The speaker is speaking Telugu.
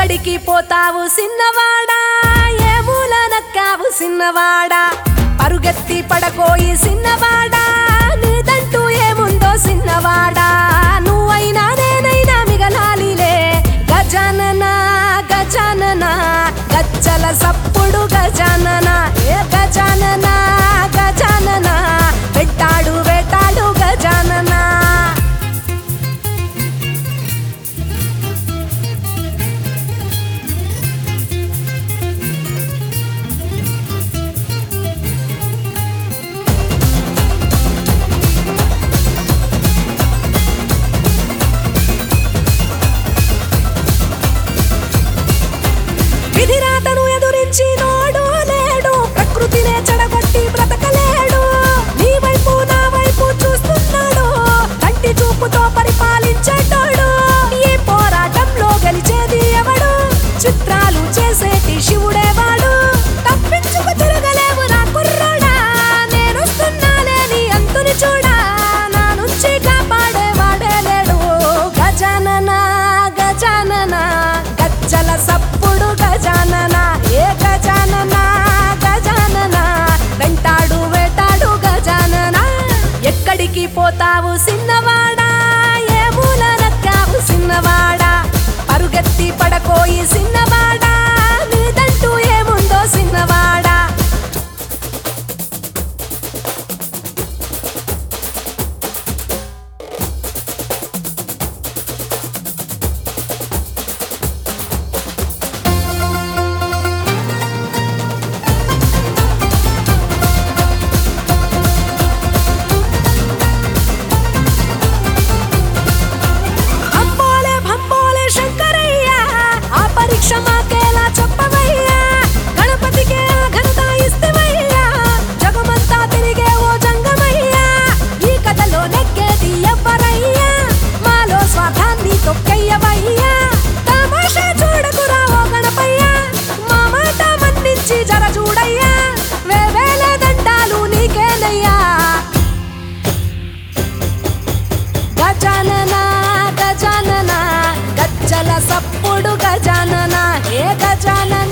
ఎక్కడికి పోతావు సిన్నవాడా ఏ మూల నక్కావు సిన్నవాడా పరుగెత్తి పడకోయి సిన్నవాడా నీదంటూ ఏముందో సిన్నవాడా నువ్వైనా నేనైనా మిగలాలిలే గజానన గజానన గజ్జల సప్పుడు గజానన ఏ గజానన గజానన వెట్టాడు వేటాడు గజానన విధిరాతను ఎదురించి నోడు లేడు ప్రకృతినే చెడగొట్టి బ్రతకలేడు నీ వైపు నా వైపు చూస్తున్నాడు కంటి చూపుతో పరిపాలించేటోడు ఈ పోరాటంలో గెలిచేది ఎవడు చిత్రాలు చేసేటి శివుడేవాడు తప్పించుకు తిరగలేవు నా కుర్రాడా నేనొస్తున్నాలే నీ అంతుని చూడా నా నుంచి కాపాడేవాడే లేడు గజానన గజానన గజ్జల సప్పుడు గజానన ఏ గజానన గజానన వెంటాడు వేటాడు గజానన ఎక్కడికి పోతావు సిన్నవాడా ఏ మూల నక్కావు సిన్నవాడా పరుగెత్తి పడకోయి సిన్నవాడా నీదంటూ ఏముందో సిన్నవాడా అంబోలే భంబోలే శంకరయ్య ఆ పరీక్ష మాకేలా చెప్పవయ్యా గణపతికే ఆ ఘనత ఇస్తవయ్యా జగమంతా తిరిగే ఓ జంగమయ్యా ఈ కథలో నెగ్గేది ఎవ్వరయ్యా మాలో స్వార్థాన్ని తొక్కయ్యవయ్యా తమాషా చూడకురా ఓ గణపయ్యా మా మాట మన్నించి జర చూడయ్యా వేవేల దండాలు నీకేనయ్యా గజానన గజానన గజ్జల సప్పుడు గజానన ఏ గజానన